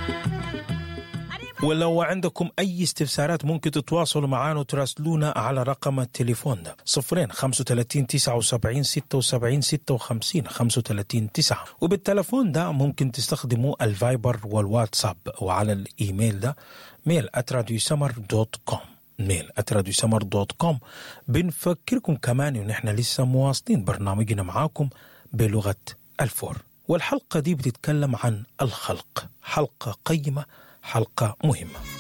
ولو عندكم أي استفسارات ممكن تتواصلوا معنا وتراسلونا على رقم التليفون ده صفرين 35 79 76 56 35 9 وبالتليفون ده ممكن تستخدموا الفايبر والواتساب وعلى الإيميل ده ميل اتراديوسمر دوت كوم ميل اتراديوسمر دوت كوم بنفكركم كمان ان احنا لسه مواصلين برنامجنا معاكم بلغة الفور والحلقة دي بتتكلم عن الخلق حلقة قيمة حلقة مهمة